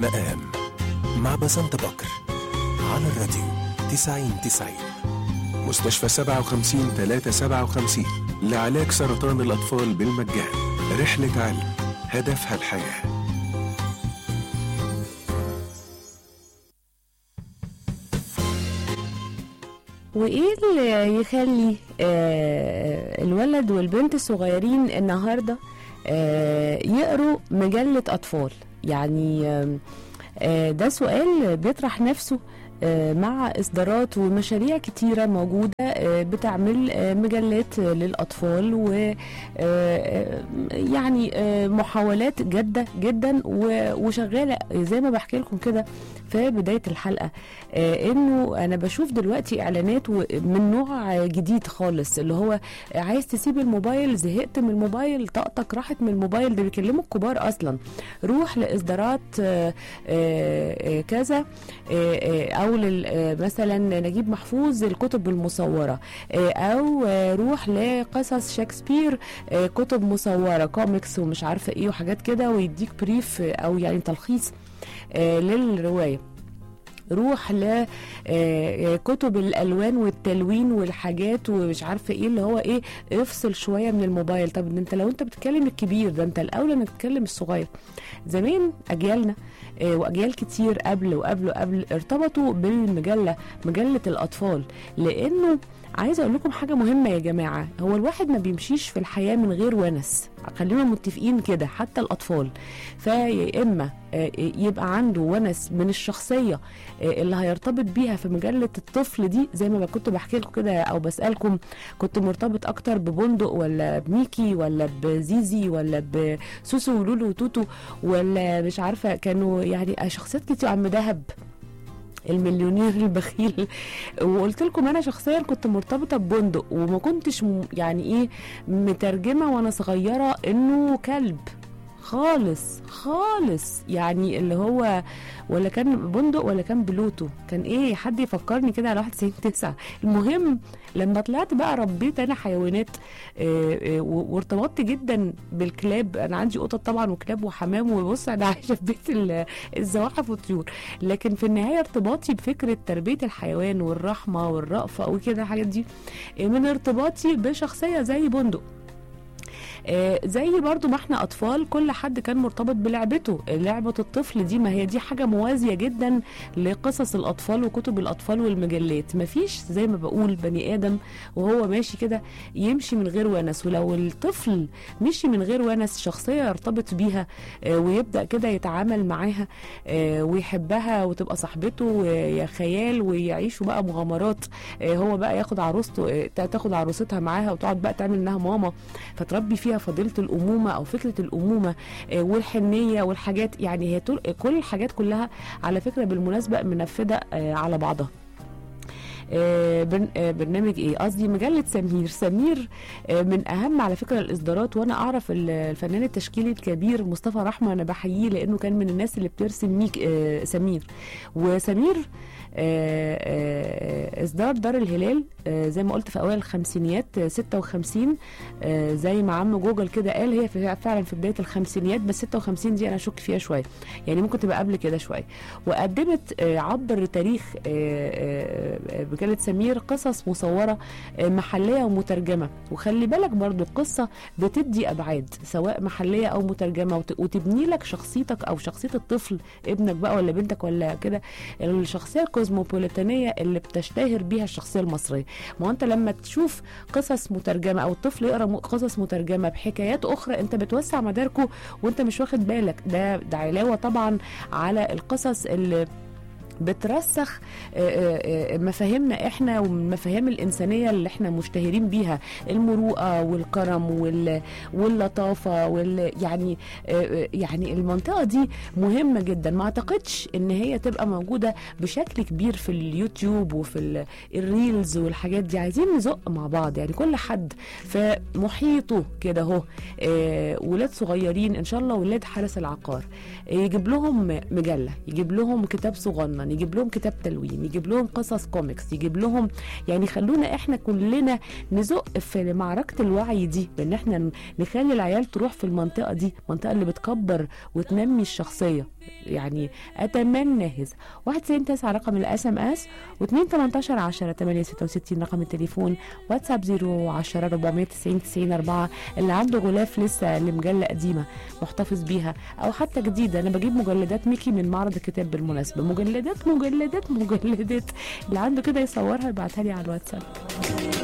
المقام مع بسنت بكر على الراديو 90 90 مستشفى 57 357 لعلاج سرطان الأطفال بالمجان رحلة علم هدفها الحياه وايه اللي يخلي آه، الولد والبنت الصغيرين النهارده آه، يقروا مجله اطفال يعني آم، آه، ده سؤال بيطرح نفسه آه، مع اصدارات ومشاريع كتيره موجوده آه، بتعمل آه، مجلات آه، للاطفال و آه، آه، يعني آه، محاولات جاده جدا و- وشغاله زي ما بحكي لكم كده في بدايه الحلقه آه، انه انا بشوف دلوقتي اعلانات و- من نوع جديد خالص اللي هو عايز تسيب الموبايل زهقت من الموبايل طاقتك راحت من الموبايل ده بيكلموا الكبار اصلا روح لاصدارات آه، آه، آه، كذا آه، آه، او لل- آه، مثلا نجيب محفوظ الكتب المصوره آه، او آه، روح لقصص شكسبير آه، كتب مصوره كوميكس ومش عارفه ايه وحاجات كده ويديك بريف آه، او يعني تلخيص آه، للروايه روح لكتب الالوان والتلوين والحاجات ومش عارفه ايه اللي هو ايه افصل شويه من الموبايل طب ده انت لو انت بتتكلم الكبير ده انت الاولى انك تتكلم الصغير زمان اجيالنا آه، واجيال كتير قبل وقبل وقبل ارتبطوا بالمجله مجله الاطفال لانه عايزه اقول لكم حاجه مهمه يا جماعه هو الواحد ما بيمشيش في الحياه من غير ونس خلينا متفقين كده حتى الاطفال فيا اما آه، يبقى عنده ونس من الشخصيه آه، اللي هيرتبط بيها في مجله الطفل دي زي ما كنت بحكي لكم كده او بسالكم كنت مرتبط اكتر ببندق ولا بميكي ولا بزيزي ولا بسوسو ولولو وتوتو ولا مش عارفه كانوا يعني شخصيات كتير عم دهب المليونير البخيل وقلت لكم انا شخصيا كنت مرتبطه ببندق وما كنتش م- يعني ايه مترجمه وانا صغيره انه كلب خالص خالص يعني اللي هو ولا كان بندق ولا كان بلوتو كان ايه حد يفكرني كده على 91 9 المهم لما طلعت بقى ربيت انا حيوانات آه، آه، و- وارتبطت جدا بالكلاب انا عندي قطط طبعا وكلاب وحمام وبص انا عايشه في بيت ال- الزواحف والطيور لكن في النهايه ارتباطي بفكره تربيه الحيوان والرحمه والرأفه وكده الحاجات دي آه، من ارتباطي بشخصيه زي بندق آه، زي برضو ما احنا اطفال كل حد كان مرتبط بلعبته لعبة الطفل دي ما هي دي حاجة موازية جدا لقصص الاطفال وكتب الاطفال والمجلات مفيش زي ما بقول بني ادم وهو ماشي كده يمشي من غير ونس ولو الطفل مشي من غير ونس شخصية يرتبط بيها آه، ويبدأ كده يتعامل معاها آه، ويحبها وتبقى صاحبته ويا خيال ويعيشوا بقى مغامرات آه، هو بقى ياخد عروسته آه، تاخد عروستها معاها وتقعد بقى تعمل انها ماما فتربي فيها فضيله الامومه او فكره الامومه آه، والحنيه والحاجات يعني هي طول- كل الحاجات كلها على فكره بالمناسبه منفذه آه، على بعضها آه، برن- آه، برنامج ايه قصدي مجله سمير سمير آه، من اهم على فكره الاصدارات وانا اعرف ال- الفنان التشكيلي الكبير مصطفى رحمه انا بحييه لانه كان من الناس اللي بترسم ميك آه، سمير وسمير آه، آه، اصدار دار الهلال آه، زي ما قلت في اوائل الخمسينيات آه، 56 آه، زي ما عم جوجل كده قال هي في فعلا في بدايه الخمسينيات بس 56 دي انا اشك فيها شويه يعني ممكن تبقى قبل كده شويه وقدمت آه، عبر تاريخ آه، آه، آه، مجله سمير قصص مصوره آه، محليه ومترجمه وخلي بالك برضو القصه بتدي ابعاد سواء محليه او مترجمه وت- وتبني لك شخصيتك او شخصيه الطفل ابنك بقى ولا بنتك ولا كده الشخصيه الكوزموبوليتانيه اللي بتشتهر بيها الشخصيه المصريه ما هو انت لما تشوف قصص مترجمه او الطفل يقرا م- قصص مترجمه بحكايات اخرى انت بتوسع مداركه وانت مش واخد بالك ده ده علاوه طبعا على القصص اللي بترسخ آه، آه، آه، مفاهيمنا احنا والمفاهيم الانسانيه اللي احنا مشتهرين بيها المروءه والكرم وال- واللطافه وال يعني آه، آه، يعني المنطقه دي مهمه جدا ما اعتقدش ان هي تبقى موجوده بشكل كبير في اليوتيوب وفي ال- الريلز والحاجات دي عايزين نزق مع بعض يعني كل حد في محيطه كده اهو آه، ولاد صغيرين ان شاء الله ولاد حارس العقار آه، يجيب لهم مجله يجيب لهم كتاب صغنن اطفالنا نجيب لهم كتاب تلوين يجيب لهم قصص كوميكس يجيب لهم يعني خلونا احنا كلنا نزق في معركه الوعي دي بان احنا ن- نخلي العيال تروح في المنطقه دي المنطقه اللي بتكبر وتنمي الشخصيه يعني اتمنى هذا 1 9 رقم الاس ام اس و2 18 10 8 66 رقم التليفون واتساب 010 490 90 4 اللي عنده غلاف لسه لمجله قديمه محتفظ بيها او حتى جديده انا بجيب مجلدات ميكي من معرض الكتاب بالمناسبه مجلدات مجلدات مجلدات اللي عنده كده يصورها يبعتها لي على الواتساب